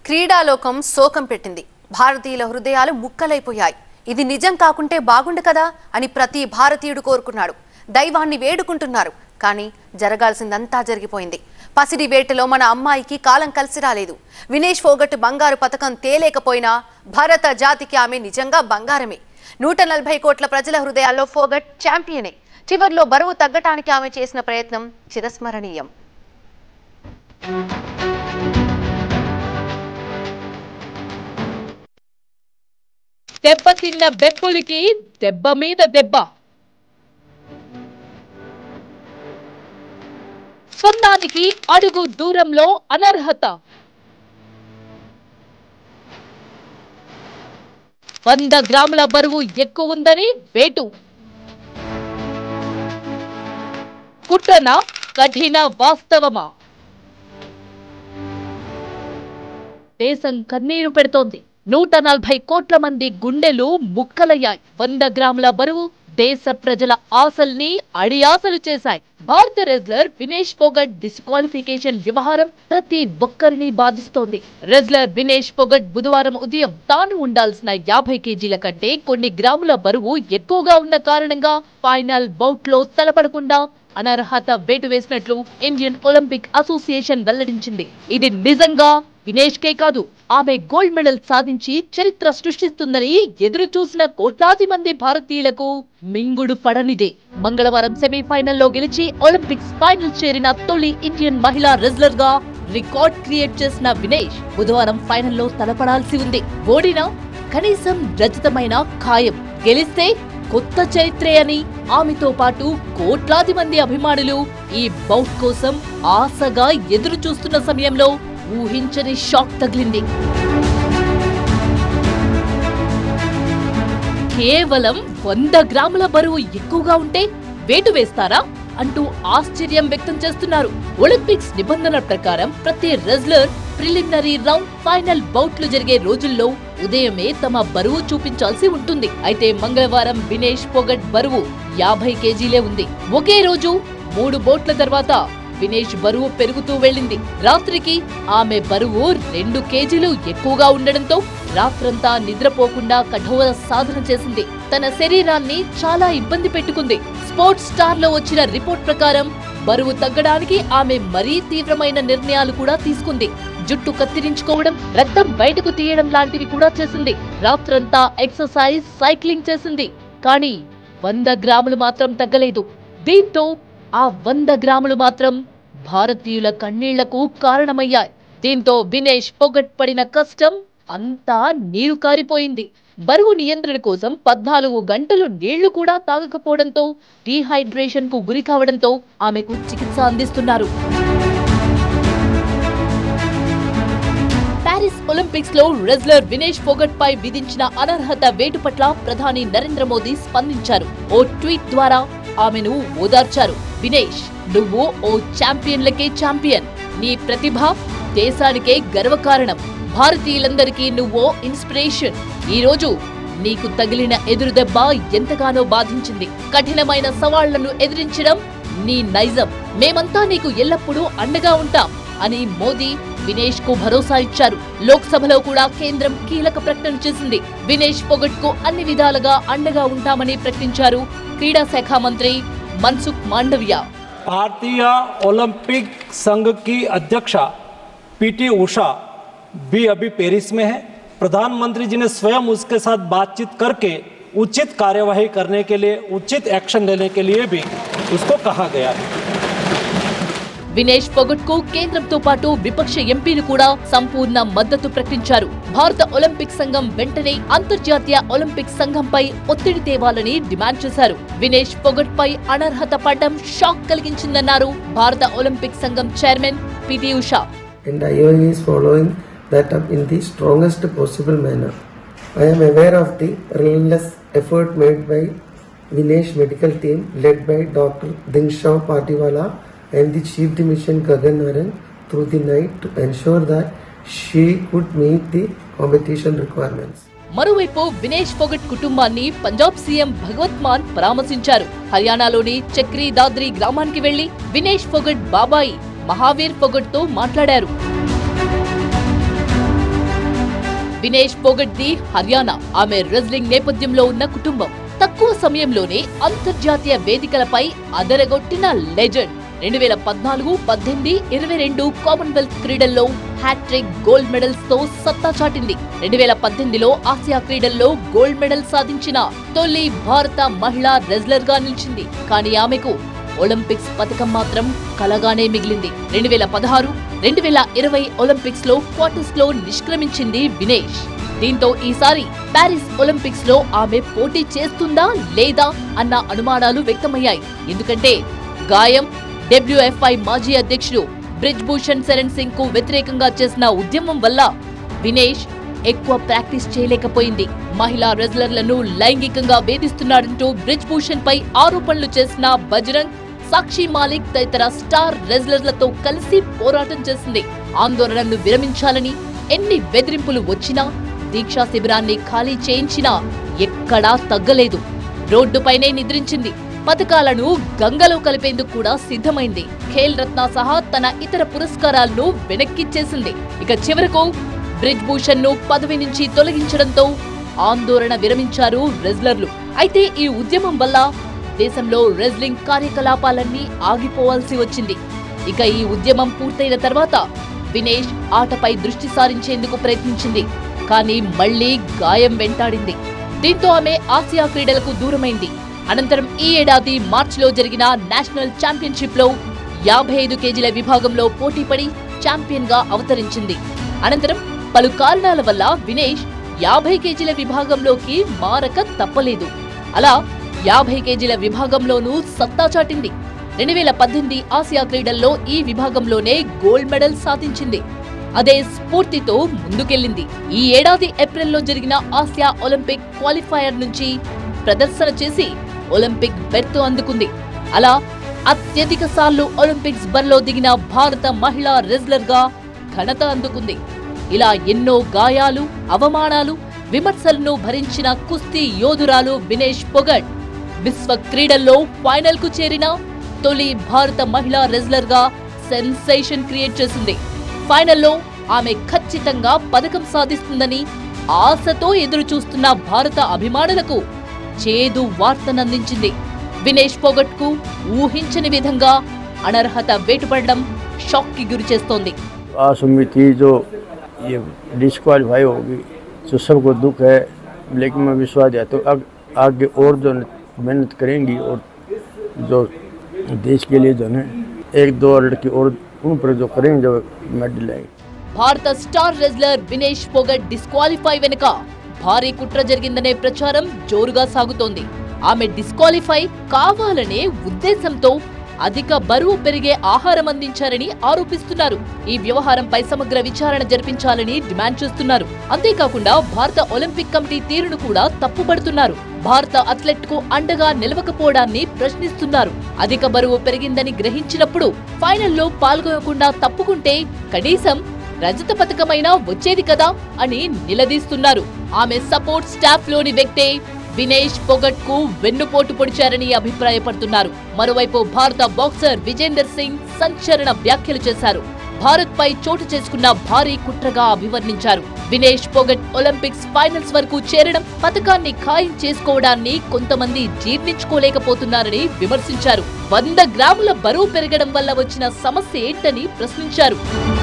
క్రీడాలోకం శోకం పెట్టింది భారతీయుల హృదయాలు ముక్కలైపోయాయి ఇది నిజం కాకుంటే బాగుండు కదా అని ప్రతి భారతీయుడు కోరుకున్నాడు దైవాన్ని వేడుకుంటున్నారు కానీ జరగాల్సిందంతా జరిగిపోయింది పసిడి వేటలో మన అమ్మాయికి కాలం కలిసి రాలేదు వినేష్ ఫోగట్ బంగారు పథకం తేలేకపోయినా భారత జాతికి ఆమె నిజంగా బంగారమే నూట నలభై కోట్ల ప్రజల హృదయాల్లో ఫోగట్ ఛాంపియనే చివర్లో బరువు తగ్గటానికి ఆమె చేసిన ప్రయత్నం చిరస్మరణీయం దెబ్బతిన్న బెప్పులకి దెబ్బ మీద దెబ్బ స్వర్ణానికి అడుగు దూరంలో అనర్హత వంద గ్రాముల బరువు ఎక్కువ ఉందని వేటు కుట్రన కఠిన వాస్తవమా దేశం కన్నీరు పెడుతోంది నూట నలభై కోట్ల మంది గుండెలు ముక్కలయ్యాయి వంద గ్రాముల బరువు దేశ ప్రజల ఆశల్ని అడియాసలు చేశాయి భారత రెజ్లర్ వినేష్ ఫోగట్ డిస్క్వాలిఫికేషన్ వ్యవహారం ప్రతి ఒక్కరిని బాధిస్తోంది రెజ్లర్ వినేష్ ఫోగట్ బుధవారం ఉదయం తాను ఉండాల్సిన యాభై కేజీల కంటే కొన్ని గ్రాముల బరువు ఎక్కువగా ఉన్న కారణంగా ఫైనల్ బౌట్ లో తలపడకుండా అనర్హత వేటు వేసినట్లు ఇండియన్ ఒలింపిక్ అసోసియేషన్ వెల్లడించింది ఇది నిజంగా వినేష్ కే కాదు ఆమె గోల్డ్ మెడల్ సాధించి చరిత్ర సృష్టిస్తుందని ఎదురు చూసిన కోట్లాది మంది భారతీయులకు మింగుడు పడనిదే మంగళవారం సెమీఫైనల్లో గెలిచి ఒలింపిక్స్ ఫైనల్ చేరిన తొలి ఇండియన్ మహిళా రెజ్లర్ గా రికార్డ్ క్రియేట్ చేసిన వినేష్ బుధవారం ఫైనల్లో తలపడాల్సి ఉంది ఓడినా కనీసం రచితమైన ఖాయం గెలిస్తే కొత్త చరిత్రే అని ఆమెతో పాటు కోట్లాది మంది అభిమానులు ఈ బౌట్ కోసం ఆశగా ఎదురు చూస్తున్న సమయంలో ఊహించని షాక్ తగిలింది కేవలం వంద గ్రాముల బరువు ఎక్కువగా ఉంటే వేటు వేస్తారా అంటూ ఆశ్చర్యం వ్యక్తం చేస్తున్నారు ఒలింపిక్స్ నిబంధనల ప్రకారం ప్రతి రెజ్లర్ ప్రిలిమినరీ రౌండ్ ఫైనల్ బౌట్లు జరిగే రోజుల్లో ఉదయమే తమ బరువు చూపించాల్సి ఉంటుంది అయితే మంగళవారం వినేష్ పొగట్ బరువు యాభై కేజీలే ఉంది ఒకే రోజు మూడు బోట్ల తర్వాత వినేష్ బరువు పెరుగుతూ వెళ్ళింది రాత్రికి ఆమె బరువు రెండు కేజీలు ఎక్కువగా ఉండడంతో రాత్రంతా నిద్రపోకుండా కఠోర సాధన చేసింది తన శరీరాన్ని చాలా ఇబ్బంది పెట్టుకుంది స్పోర్ట్స్ స్టార్ లో వచ్చిన రిపోర్ట్ ప్రకారం బరువు తగ్గడానికి ఆమె మరీ తీవ్రమైన నిర్ణయాలు కూడా తీసుకుంది జుట్టు కత్తిరించుకోవడం రక్తం బయటకు తీయడం లాంటివి కూడా చేసింది రాత్రంతా ఎక్సర్సైజ్ సైక్లింగ్ చేసింది కానీ వంద గ్రాములు మాత్రం తగ్గలేదు దీంతో ఆ వంద గ్రాములు మాత్రం భారతీయుల కన్నీళ్లకు కారణమయ్యాయి దీంతో వినేష్ పొగట్ పడిన కష్టం అంతా నీరు కారిపోయింది బరువు నియంత్రణ కోసం పద్నాలుగు గంటలు నీళ్లు కూడా తాగకపోవడంతో డీహైడ్రేషన్ కు గురి కావడంతో ఆమెకు చికిత్స అందిస్తున్నారు పారిస్ ఒలింపిక్స్ లో రెజ్లర్ వినేష్ ఫోగట్ పై విధించిన అనర్హత వేటు పట్ల ప్రధాని నరేంద్ర మోదీ స్పందించారు ఓ ట్వీట్ ద్వారా ఆమెను ఓదార్చారు వినేష్ నువ్వు ఓ ఛాంపియన్లకే ఛాంపియన్ నీ ప్రతిభ దేశానికే గర్వకారణం భారతీయులందరికీ నువ్వో ఇన్స్పిరేషన్ ఈ రోజు నీకు తగిలిన ఎదురు దెబ్బ ఎంతగానో బాధించింది కఠినమైన సవాళ్లను ఎదిరించడం నీ నైజం మేమంతా నీకు ఎల్లప్పుడూ అండగా ఉంటాం అని మోదీ వినేష్ కు భరోసా ఇచ్చారు లోక్సభలో కూడా కేంద్రం కీలక ప్రకటన చేసింది వినేష్ పొగట్ కు అన్ని విధాలుగా అండగా ఉంటామని ప్రకటించారు క్రీడా శాఖ మంత్రి మన్సుఖ్ మాండవియా भारतीय ओलंपिक संघ की अध्यक्षा पीटी उषा भी अभी पेरिस में है प्रधानमंत्री जी ने स्वयं उसके साथ बातचीत करके उचित कार्यवाही करने के लिए उचित एक्शन लेने के लिए भी उसको कहा गया है వినేష్ పొగట్ కు కేంద్రంతో పాటు విపక్ష ఎంపీలు కూడా సంపూర్ణ మద్దతు ప్రకటించారు భారత ఒలింపిక్ సంఘం వెంటనే అంతర్జాతీయ ఒలింపిక్ సంఘంపై ఒత్తిడి తేవాలని డిమాండ్ చేశారు వినేష్ పొగట్ పై అనర్హత పడ్డం షాక్ కలిగించిందన్నారు భారత ఒలింపిక్ సంఘం chairman PT Usha and IOA is following that up in the strongest possible manner. I am aware of the relentless effort made by Vinesh medical team led by Dr. Dingshaw Patiwala and the Chief the Mission Gagan Naran through the night to ensure that she could meet the competition requirements. మరోవైపు వినేష్ ఫోగట్ కుటుంబాన్ని Punjab CM భగవత్ మాన్ పరామర్శించారు హర్యానాలోని చక్రీ దాద్రి గ్రామానికి వెళ్లి వినేష్ ఫోగట్ బాబాయి మహావీర్ ఫోగట్ తో మాట్లాడారు వినేష్ పొగడ్ది హర్యానా ఆమె రెజ్లింగ్ నేపథ్యంలో ఉన్న కుటుంబం తక్కువ సమయంలోనే అంతర్జాతీయ వేదికలపై అదరగొట్టిన లెజెండ్ రెండు వేల పద్నాలుగు పద్దెనిమిది ఇరవై రెండు కామన్వెల్త్ క్రీడల్లో హ్యాట్రిక్ గోల్డ్ మెడల్స్ తో సత్తా చాటింది రెండు వేల పద్దెనిమిదిలో ఆసియా క్రీడల్లో గోల్డ్ మెడల్ సాధించిన తొలి భారత మహిళా రెజ్లర్ గా నిలిచింది కానీ ఆమెకు ఒలింపిక్స్ పథకం మాత్రం కలగానే మిగిలింది రెండు వేల పదహారు రెండు వేల ఇరవై ఒలింపిక్స్ లో క్వార్టర్స్ లో నిష్క్రమించింది వినేష్ దీంతో ఈసారి ప్యారిస్ ఒలింపిక్స్ లో ఆమె పోటీ చేస్తుందా లేదా అన్న అనుమానాలు వ్యక్తమయ్యాయి ఎందుకంటే గాయం డబ్ల్యూఎఫ్ఐ మాజీ అధ్యక్షుడు బ్రిజ్ భూషణ్ శరణ్ సింగ్ కు వ్యతిరేకంగా చేసిన ఉద్యమం వల్ల వినేష్ ఎక్కువ ప్రాక్టీస్ చేయలేకపోయింది మహిళా రెజ్లర్లను లైంగికంగా వేధిస్తున్నాడంటూ బ్రిజ్ భూషణ్ పై ఆరోపణలు చేసిన బజరంగ్ సాక్షి మాలిక్ తదితర స్టార్ రెజ్లర్లతో కలిసి పోరాటం చేసింది ఆందోళనను విరమించాలని ఎన్ని బెదిరింపులు వచ్చినా దీక్షా శిబిరాన్ని ఖాళీ చేయించినా ఎక్కడా తగ్గలేదు రోడ్డుపైనే నిద్రించింది పథకాలను గంగలో కలిపేందుకు కూడా సిద్ధమైంది ఖేల్ రత్న సహా తన ఇతర పురస్కారాలను వెనక్కిచ్చేసింది ఇక చివరకు బ్రిజ్ భూషణ్ ను పదవి నుంచి తొలగించడంతో ఆందోళన విరమించారు రెజ్లర్లు అయితే ఈ ఉద్యమం వల్ల దేశంలో రెజ్లింగ్ కార్యకలాపాలన్నీ ఆగిపోవాల్సి వచ్చింది ఇక ఈ ఉద్యమం పూర్తయిన తర్వాత వినేష్ ఆటపై దృష్టి సారించేందుకు ప్రయత్నించింది కానీ మళ్లీ గాయం వెంటాడింది దీంతో ఆమె ఆసియా క్రీడలకు దూరమైంది అనంతరం ఈ ఏడాది మార్చిలో జరిగిన నేషనల్ ఛాంపియన్షిప్ లో యాభై ఐదు కేజీల విభాగంలో పోటీపడి ఛాంపియన్ గా అవతరించింది అనంతరం పలు కారణాల వల్ల వినేష్ యాభై కేజీల విభాగంలోకి మారక తప్పలేదు అలా యాభై కేజీల విభాగంలోనూ సత్తా చాటింది రెండు వేల పద్దెనిమిది ఆసియా క్రీడల్లో ఈ విభాగంలోనే గోల్డ్ మెడల్ సాధించింది అదే స్ఫూర్తితో ముందుకెళ్లింది ఈ ఏడాది ఏప్రిల్లో జరిగిన ఆసియా ఒలింపిక్ క్వాలిఫైయర్ నుంచి ప్రదర్శన చేసి ఒలింపిక్ బెర్త్ అందుకుంది అలా అత్యధిక సార్లు ఒలింపిక్స్ బరిలో దిగిన భారత మహిళా రెజ్లర్ గా ఘనత అందుకుంది ఇలా ఎన్నో గాయాలు అవమానాలు విమర్శలను భరించిన కుస్తీ యోధురాలు వినేష్ పొగట్ విశ్వ క్రీడల్లో ఫైనల్ కు చేరిన తొలి భారత మహిళా రెజ్లర్ గా సెన్సేషన్ క్రియేట్ చేసింది ఫైనల్లో ఆమె ఖచ్చితంగా పథకం సాధిస్తుందని ఆశతో ఎదురు చూస్తున్న భారత అభిమానులకు చేదు వార్తనందించింది వినేష్ పొగట్ కు ఊహించని విధంగా అనర్హత వేటుపడడం షాక్ కి గురి చేస్తోంది आज उम्मीद थी जो ये डिस्क्वालीफाई होगी तो सबको दुख है लेकिन मैं विश्वास है तो आग, आगे और जो मेहनत करेंगी और जो देश के लिए जो है एक दो लड़की और उन पर जो करेंगे जो मेडल लाएंगे భారత star wrestler Vinesh Phogat disqualify వెనుక భారీ కుట్ర జరిగిందనే ప్రచారం జోరుగా సాగుతోంది ఆమె డిస్క్వాలిఫై కావాలనే ఉద్దేశంతో అధిక బరువు పెరిగే ఆహారం అందించారని ఆరోపిస్తున్నారు ఈ వ్యవహారంపై సమగ్ర విచారణ జరిపించాలని డిమాండ్ చేస్తున్నారు అంతేకాకుండా భారత ఒలింపిక్ కమిటీ తీరును కూడా తప్పుపడుతున్నారు భారత అథ్లెట్ కు అండగా నిలవకపోవడాన్ని ప్రశ్నిస్తున్నారు అధిక బరువు పెరిగిందని గ్రహించినప్పుడు ఫైనల్లో పాల్గొనకుండా తప్పుకుంటే కనీసం రజత పథకమైనా వచ్చేది కదా అని నిలదీస్తున్నారు ఆమె సపోర్ట్ స్టాఫ్ లోని వ్యక్తే వినేష్ పొగట్ కు వెన్నుపోటు పొడిచారని అభిప్రాయపడుతున్నారు మరోవైపు భారత బాక్సర్ విజేందర్ సింగ్ సంచలన వ్యాఖ్యలు చేశారు భారత్ పై చోటు చేసుకున్న భారీ కుట్రగా అభివర్ణించారు వినేష్ పొగట్ ఒలింపిక్స్ ఫైనల్స్ వరకు చేరడం పథకాన్ని ఖాయం చేసుకోవడాన్ని కొంతమంది జీర్ణించుకోలేకపోతున్నారని విమర్శించారు వంద గ్రాముల బరువు పెరగడం వల్ల వచ్చిన సమస్య ఏంటని ప్రశ్నించారు